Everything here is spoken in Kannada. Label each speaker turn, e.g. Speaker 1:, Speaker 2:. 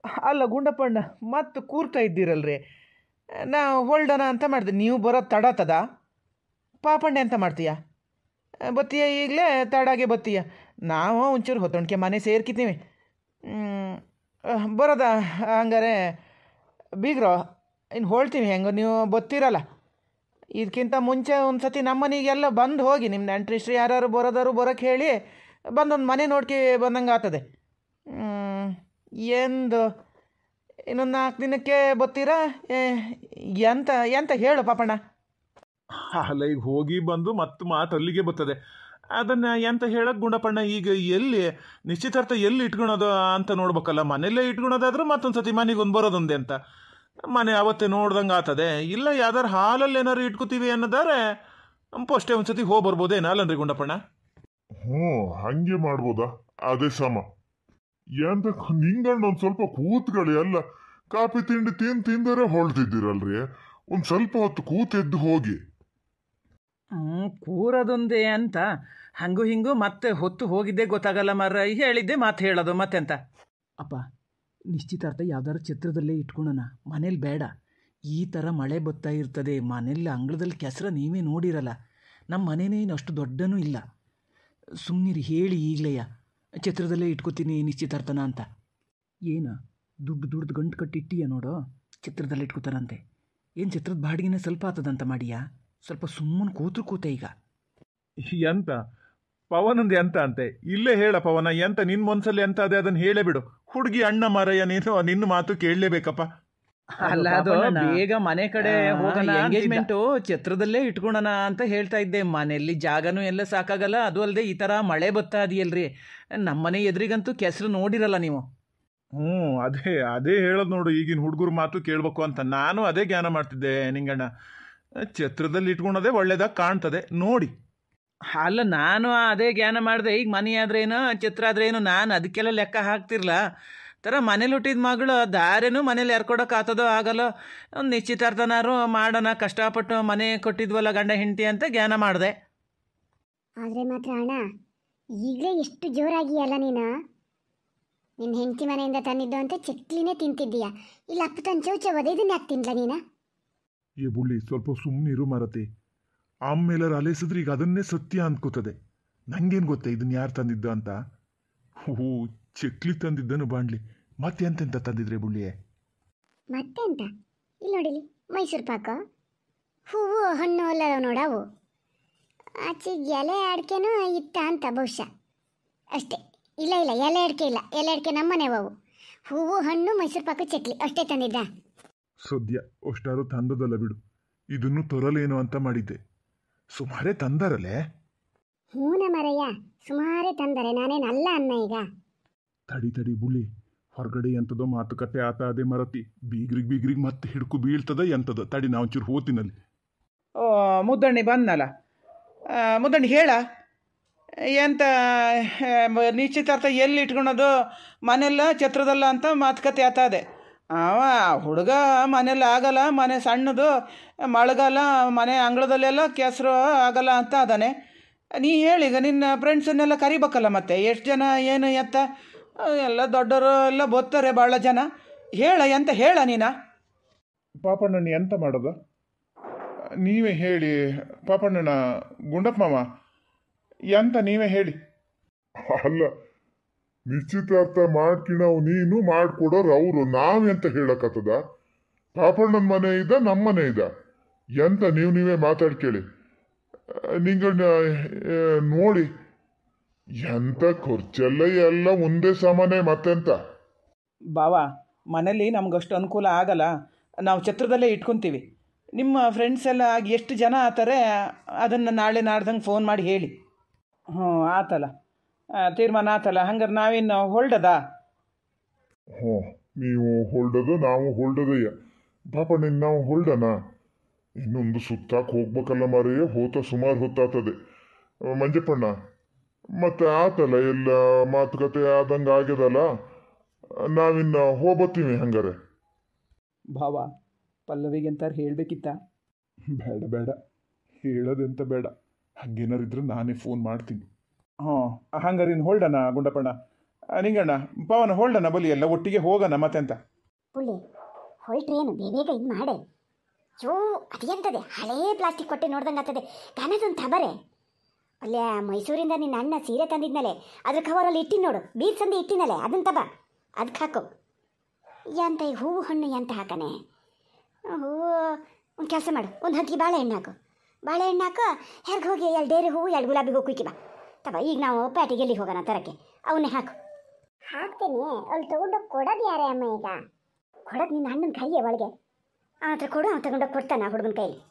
Speaker 1: ಅಲ್ಲ ಗುಂಡಪ್ಪಣ್ಣ ಮತ್ತೆ ಕೂರ್ತಾ ಇದ್ದೀರಲ್ರಿ ನಾ ಹೊಲ್ಡನ ಅಂತ ಮಾಡಿದೆ ನೀವು ಬರೋದು ತಡತದ ಪಾಪಣ್ಣೆ ಅಂತ ಮಾಡ್ತೀಯ ಬತ್ತೀಯ ಈಗಲೇ ತಡಾಗೆ ಬತ್ತೀಯ ನಾವು ಒಂಚೂರು ಹೊತ್ತೊಣ್ಕೆ ಮನೆ ಸೇರ್ಕಿತೀವಿ ಬರೋದ ಹಂಗಾರೆ ಬೀಗ್ರೋ ಇನ್ನು ಹೊಳ್ತೀವಿ ಹೆಂಗೆ ನೀವು ಬತ್ತೀರಲ್ಲ ಇದಕ್ಕಿಂತ ಮುಂಚೆ ಒಂದು ಸತಿ ನಮ್ಮ ಮನೆಗೆಲ್ಲ ಬಂದು ಹೋಗಿ ನಿಮ್ಮ ನೆಂಟ್ರಿಸ್ಟ್ರು ಯಾರು ಬರೋದಾರು ಬರೋಕ್ಕೆ ಹೇಳಿ ಬಂದೊಂದು ಮನೆ ನೋಡ್ಕೆ ಬಂದಂಗೆ ಆಗ್ತದೆ ಎಂದು ಇನ್ನೊಂದು ನಾಲ್ಕು ದಿನಕ್ಕೆ ಬತ್ತೀರಾ ಏ, ಎಂತ ಎಂತ ಹೇಳು ಪಾಪಣ್ಣ
Speaker 2: ಅಲ್ಲ ಈಗ ಹೋಗಿ ಬಂದು ಮತ್ತೆ ಮಾತು ಅಲ್ಲಿಗೆ ಬರ್ತದೆ ಅದನ್ನ ಎಂತ ಹೇಳಕ್ ಗುಂಡಪ್ಪಣ್ಣ ಈಗ ಎಲ್ಲಿ ನಿಶ್ಚಿತಾರ್ಥ ಎಲ್ಲಿ ಇಟ್ಕೊಳೋದು ಅಂತ ನೋಡ್ಬೇಕಲ್ಲ ಮನೆಯಲ್ಲೇ ಇಟ್ಕೊಳೋದಾದ್ರೆ ಮತ್ತೊಂದು ಸತಿ ಮನೆಗೆ ಒಂದು ಬರೋದೊಂದೇ ಅಂತ ಮನೆ ಅವತ್ತೇ ನೋಡ್ದಂಗೆ ಆತದೆ ಇಲ್ಲ ಯಾವ್ದಾರು ಹಾಲಲ್ಲಿ ಏನಾರು ಇಟ್ಕೋತೀವಿ ಅನ್ನೋದಾರೆ ಅಷ್ಟೇ ಒಂದು ಸತಿ ಹೋಗಿ ಬರ್ಬೋದೇನ ಅಲ್ಲನ್ರಿ ಗುಂಡಪ್ಪಣ್ಣ
Speaker 3: ಹ್ಞೂ ಹಂಗೆ ಮಾಡ್ಬೋದಾ ಅದೇ ಸಮ ಎಂತ ನಿಂಗಣ್ಣ ಒಂದ್ ಸ್ವಲ್ಪ ಕೂತ್ಕೊಳ್ಳಿ ಅಲ್ಲ ಕಾಫಿ ತಿಂಡಿ ತಿಂದು ತಿಂದರೆ ಹೊಳ್ತಿದ್ದೀರಲ್ರಿ ಒಂದ್ ಸ್ವಲ್ಪ ಹೊತ್ತು ಕೂತೆದ್ದು ಹೋಗಿ
Speaker 1: ಹ್ಞೂ ಕೂರೋದೊಂದೇ ಅಂತ ಹಂಗು ಹಿಂಗು ಮತ್ತೆ ಹೊತ್ತು ಹೋಗಿದ್ದೆ ಗೊತ್ತಾಗಲ್ಲ ಮರ ಹೇಳಿದ್ದೆ ಮಾತು ಹೇಳೋದು ಮತ್ತೆಂತ ಅಪ್ಪ ನಿಶ್ಚಿತಾರ್ಥ ಯಾವ್ದಾದ್ರು ಛತ್ರದಲ್ಲೇ ಇಟ್ಕೊಳ್ಳೋಣ ಮನೇಲಿ ಬೇಡ ಈ ಥರ ಮಳೆ ಬತ್ತಾ ಇರ್ತದೆ ಮನೇಲಿ ಅಂಗಳದಲ್ಲಿ ಕೆಸರ ನೀವೇ ನೋಡಿರಲ್ಲ ನಮ್ಮ ಮನೇನೇನು ಅಷ್ಟು ದೊಡ್ಡನೂ ಇಲ್ಲ ಸುಮ್ಮನಿರಿ ಹೇಳಿ ಈಗಲೆಯ ಛತ್ರದಲ್ಲೇ ಇಟ್ಕೋತೀನಿ ನಿಶ್ಚಿತಾರ್ಥನ ಅಂತ ಏನ ದುಡ್ಡು ದುಡ್ದು ಗಂಟು ಕಟ್ಟಿಟ್ಟಿಯ ನೋಡು ಚಿತ್ರದಲ್ಲಿ ಇಟ್ಕೋತಾರಂತೆ ಏನು ಚಿತ್ರದ ಬಾಡಿಗೆನೇ ಸ್ವಲ್ಪ ಆತದಂತ ಮಾಡಿಯಾ ಸ್ವಲ್ಪ ಸುಮ್ಮನೆ ಕೂತ್ರು ಕೂತೆ ಈಗ
Speaker 2: ಎಂತ ಪವನಂದು ಎಂತ ಅಂತೆ ಇಲ್ಲೇ ಹೇಳ ಪವನ ಎಂತ ನಿನ್ ಮನ್ಸಲ್ಲಿ ಎಂತ ಅದೇ ಅದನ್ನ ಹೇಳೇ ಬಿಡು ಹುಡುಗಿ ಅಣ್ಣ ಮಾರಯ್ಯ ನೀನು ನಿನ್ನ ಮಾತು ಕೇಳಲೇಬೇಕಪ್ಪ
Speaker 1: ಅಲ್ಲ ಅದು ಬೇಗ ಮನೆ ಕಡೆ ಹೋಗೋಣ
Speaker 4: ಎಂಗೇಜ್ಮೆಂಟ್
Speaker 1: ಎಂಗೇಜ್ಮೆಂಟು ಛತ್ರದಲ್ಲೇ ಇಟ್ಕೊಳ್ಳೋಣ ಅಂತ ಹೇಳ್ತಾ ಇದ್ದೆ ಮನೆಯಲ್ಲಿ ಜಾಗನೂ ಎಲ್ಲ ಸಾಕಾಗಲ್ಲ ಅದು ಅಲ್ಲದೆ ಈ ಥರ ಮಳೆ ಬತ್ತಾ ಇದೆಯಲ್ರಿ ನಮ್ಮನೆ ಎದುರಿಗಂತೂ ಕೆಸರು ನೋಡಿರಲ್ಲ ನೀವು
Speaker 2: ಹ್ಞೂ ಅದೇ ಅದೇ ಹೇಳೋದು ನೋಡು ಈಗಿನ ಹುಡುಗರ ಮಾತು ಕೇಳಬೇಕು ಅಂತ ನಾನು ಅದೇ ಜ್ಞಾನ ಮಾಡ್ತಿದ್ದೆ ನಿಂಗಣ್ಣ ಛತ್ರದಲ್ಲಿ ಇಟ್ಕೊಳೋದೇ ಒಳ್ಳೇದಾಗಿ ಕಾಣ್ತದೆ ನೋಡಿ
Speaker 1: ಅಲ್ಲ ನಾನು ಅದೇ ಜ್ಞಾನ ಮಾಡಿದೆ ಈಗ ಮನೆ ಆದ್ರೇನು ಚಿತ್ರ ಆದ್ರೇನು ನಾನು ಅದಕ್ಕೆಲ್ಲ ಲೆಕ್ಕ ಹಾಕ್ತಿರ್ಲ ಥರ ಮನೇಲಿ ಹುಟ್ಟಿದ ಮಗಳು ದಾರೇನು ಮನೇಲಿ ಎರ್ಕೊಡೋಕೆ ಆತದೋ ಆಗಲ್ಲೋ ಒಂದು ನಿಶ್ಚಿತಾರ್ಥನಾರು ಮಾಡೋಣ ಕಷ್ಟಪಟ್ಟು ಮನೆ ಕೊಟ್ಟಿದ್ವಲ್ಲ ಗಂಡ ಹೆಂಡತಿ ಅಂತ ಜ್ಞಾನ ಮಾಡಿದೆ
Speaker 5: ಆದರೆ ಮಾತ್ರ ಅಣ್ಣ ಈಗಲೇ ಎಷ್ಟು ಜೋರಾಗಿಯಲ್ಲ ನೀನು ನಿನ್ನ ಹೆಂಡತಿ ಮನೆಯಿಂದ ತಂದಿದ್ದು ಅಂತ ಚಕ್ಲಿನೇ ತಿಂತಿದ್ದೀಯ ಇಲ್ಲ ಅಪ್ಪ ತನ್ನ ಚೌಚವದ ಇದನ್ನ ಯಾಕೆ ತಿನ್ಲ ನೀನು
Speaker 3: ಏ ಬುಳ್ಳಿ ಸ್ವಲ್ಪ ಸುಮ್ಮನಿರು ಮರತಿ ಆಮೇಲೆ ಅಲೆಸಿದ್ರೆ ಈಗ ಅದನ್ನೇ ಸತ್ಯ ಅನ್ಕೋತದೆ ನಂಗೇನು ಗೊತ್ತಾ ಇದನ್ನ ಯಾರು ತಂದಿದ್ದ ಅಂತ ಹೂ ಚಕ್ಲಿ ತಂದಿದ್ದನು ಬಾಣ್ಲಿ ಮತ್ತೆ ಎಂತೆಂತ ತಂದಿದ್ರೆ ಬುಳ್ಳಿಯೇ
Speaker 5: ಮತ್ತೆ ಅಂತ ಇಲ್ಲಿ ನೋಡಿಲಿ ಮೈಸೂರು ಪಾಕ ಹೂವು ಹಣ್ಣು ಎಲ್ಲ ನೋಡವು ಆಚೆಗೆ ಎಲೆ ಅಡಿಕೆನೂ ಇತ್ತ ಅಂತ ಬಹುಶಃ ಅಷ್ಟೇ ಇಲ್ಲ ಇಲ್ಲ ಎಲೆ ಅಡಿಕೆ ಇಲ್ಲ ಎಲೆ ಅಡಿಕೆ ನಮ್ಮನೆ ಅವು ಹೂವು ಹಣ್ಣು ಮೈಸೂರು ಪಾಕ ಚಕ್ಲಿ ಅಷ್ಟೇ ತಂದಿದ್ದ
Speaker 3: ಸದ್ಯ ಅಷ್ಟಾರು ತಂದದಲ್ಲ ಬಿಡು ಇದನ್ನು ತರಲೇನು ಅಂತ ಮಾಡಿದ್ದೆ ಸುಮಾರೇ ತಂದರಲ್ಲೇ
Speaker 5: ಹೂನ ಮರಯ್ಯ ಸುಮಾರೇ ತಂದರೆ ನಾನೇನು ಅಲ್ಲ ಅನ್ನ ಈಗ
Speaker 3: ತಡಿ ತಡಿ ಬುಳ್ಳಿ ಹೊರಗಡೆ ಎಂತದೋ ಮಾತುಕತೆ ಆತ ಅದೇ ಮರತಿ ಬೀಗ್ರಿಗೆ ಬೀಗ್ರಿಗೆ ಮತ್ತೆ ಹಿಡ್ಕು ಬೀಳ್ತದ ಎಂತದ ತಡಿ ನಾ ಒಂಚೂರು ಹೋತಿನಲ್ಲಿ
Speaker 1: ಓ ಮುದ್ದಣ್ಣಿ ಬಂದ್ನಲ್ಲ ಆ, ಮುದ್ದಣ್ಣಿ ಹೇಳ ಎಂತ ಆ, ಮ- ನಿಶ್ಚಿತಾರ್ಥ ಎಲ್ಲಿ ಇಟ್ಕೊಳೋದು ಮನೆಲ್ಲ ಛತ್ರದಲ್ಲ ಅಂತ ಮಾತುಕತೆ ಆತಾದೆ ಅವ ಹುಡುಗ ಮನೇಲಿ ಆಗಲ್ಲ ಮನೆ ಸಣ್ಣದು ಮಳೆಗಾಲ ಮನೆ ಅಂಗಳದಲ್ಲೆಲ್ಲ ಕೆಸರು ಆಗಲ್ಲ ಅಂತ ಅದಾನೆ ನೀ ಹೇಳೀಗ ನಿನ್ನ ಫ್ರೆಂಡ್ಸನ್ನೆಲ್ಲ ಕರಿಬೇಕಲ್ಲ ಮತ್ತೆ ಎಷ್ಟು ಜನ ಏನು ಎತ್ತ ಆ, ಎಲ್ಲ ದೊಡ್ಡವರು ಎಲ್ಲ ಬರ್ತಾರೆ ಭಾಳ ಜನ ಹೇಳ ಎಂತ ಹೇಳ ನೀನ
Speaker 3: ಪಾಪಣ್ಣನ ಎಂತ ಮಾಡೋದು ನೀವೇ ಹೇಳಿ ಪಾಪಣ್ಣನ ಗುಂಡಪ್ಪ ಮಾವ ಎಂತ ನೀವೇ ಹೇಳಿ
Speaker 6: ಅಲ್ಲ ನಿಶ್ಚಿತಾರ್ಥ ಮಾಡ್ಕಿಣವ್ ನೀನು ಮಾಡ್ಕೊಡೋರು ಅವರು ನಾವೆಂತ ಹೇಳಕತ್ತದ ಪಾಪಣ್ಣನ ಮನೆ ಇದ್ದ ನಮ್ಮ ಮನೆ ಇದ್ದ ಎಂತ ನೀವು ನೀವೇ ಮಾತಾಡ್ಕೇಳಿ ನಿಂಗಣ್ಣ ನೋಡಿ ಎಂತ ಖರ್ಚೆಲ್ಲ ಎಲ್ಲ ಒಂದೇ ಸಮಾನೆ ಮತ್ತೆಂತ
Speaker 1: ಬಾವ ಮನೇಲಿ ನಮ್ಗಷ್ಟು ಅನುಕೂಲ ಆಗಲ್ಲ ನಾವು ಛತ್ರದಲ್ಲೇ ಇಟ್ಕೊತೀವಿ ನಿಮ್ಮ ಫ್ರೆಂಡ್ಸ್ ಎಲ್ಲ ಆಗಿ ಎಷ್ಟು ಜನ ಆತಾರೆ ಅದನ್ನು ನಾಳೆ ನಾಡ್ದಂಗೆ ಫೋನ್ ಮಾಡಿ ಹೇಳಿ ಹ್ಞೂ ಆತಲ್ಲ ಆ, ತೀರ್ಮಾನ ಆತಲ್ಲ ಹಂಗಾರೆ ನಾವಿನ್ನು ಹೊಲ್ಡದ
Speaker 6: ಹ್ಞೂ ನೀವು ಹೊಲ್ಡದು ನಾವು ಹೊಲ್ಡದಯ್ಯ ಪಾಪಣ್ಣ ನಾವು ಹೊಲ್ಡನ ಇನ್ನೊಂದು ಸುತ್ತಾಕ್ ಹೋಗ್ಬೇಕಲ್ಲ ಮಾರಯ್ಯ ಹೋತ ಸುಮಾರು ಹೊತ್ತಾತದೆ ಅಹ್, ಮಂಜಪ್ಪಣ್ಣ ಮತ್ತೆ ಆತಲ್ಲ ಎಲ್ಲ ಮಾತುಕತೆ ಆದಂಗೆ ಆಗ್ಯದಲ್ಲ ನಾವಿನ್ನ ಹೋಗ್ಬತ್ತೀವಿ ಹಂಗಾರೆ
Speaker 1: ಭಾವ ಪಲ್ಲವಿಗೆಂತಾರು ಹೇಳಬೇಕಿತ್ತ
Speaker 3: ಬೇಡ ಬೇಡ ಹೇಳೋದೆಂತ ಬೇಡ ಹಂಗೇನಾರಿದ್ರೆ ನಾನೇ ಫೋನ್ ಮಾಡ್ತೀನಿ
Speaker 2: ಹ್ಞೂ ಹಂಗಾರೆ ಇನ್ನು ಹೊಲ್ಡನ ಗುಂಡಪ್ಪಣ್ಣ ಆ, ನಿಂಗಣ್ಣ ಪವನ ಹೊಲ್ಡನ ಬಲಿ ಎಲ್ಲ ಒಟ್ಟಿಗೆ ಹೋಗೋಣ ಮತ್ತೆಂತ
Speaker 5: ಪುಳ್ಳಿ ಹೊಲ್ಟ್ರೇನು ಬೇಗ ಇದು ಮಾಡೆ ಯೋ ಅದೆಂತದೆ ಹಳೇ ಪ್ಲಾಸ್ಟಿಕ್ ಕೊಟ್ಟೆ ನೋಡ್ದಂಗೆ ಆಗ್ತದೆ ಕನದೊಂದು ತಬರೆ ಅಲ್ಲೇ ಮೈಸೂರಿಂದ ನಿನ್ನ ಅಣ್ಣ ಸೀರೆ ತಂದಿದ್ನಲೆ ಅದ್ರ ಕವರಲ್ಲಿ ಇಟ್ಟಿನ ನೋಡು ಬೀರ್ ಸಂದಿ ಇಟ್ಟಿನಲೆ ಅದನ್ನ ತಬ ಅದಕ್ಕೆ ಹಾಕು ಎಂತ ಈ ಹೂವು ಹಣ್ಣು ಎಂತ ಹಾಕನೆ ಹೂವು ಒಂದು ಕೆಲಸ ಮಾಡು ಒಂದು ಹಂತಿಗೆ ಬಾಳೆಹಣ್ಣು ಹಾಕು ಬಾಳೆಹಣ್ಣು ಹಾಕು ಹೆರ್ಗೆ ಹೋಗಿ ಎರಡು ಡೇರಿ ಹೂವು ಎರಡು ಗುಲಾಬಿ ಹೂ ಕುಯ್ಕಿ ಬಾ ತಬ ಈಗ ನಾವು ಪ್ಯಾಟಿಗೆ ಎಲ್ಲಿಗೆ ಹೋಗೋಣ ತರಕ್ಕೆ ಅವನ್ನೇ ಹಾಕು ಹಾಕ್ತೇನೆ ಅಲ್ಲಿ ತಗೊಂಡೋಗಿ ಕೊಡೋದು ಯಾರೇ ಅಮ್ಮ ಈಗ ಕೊಡೋದು ನಿನ್ನ ಅಣ್ಣನ ಕೈಯೇ ಒಳಗೆ ಆ ಹತ್ರ ಕೊಡು ಅವ್ನು ತಗೊಂಡೋಗಿ ಕೊಡ್ತಾನೆ ಆ ಹುಡುಗನ ಕೈಲಿ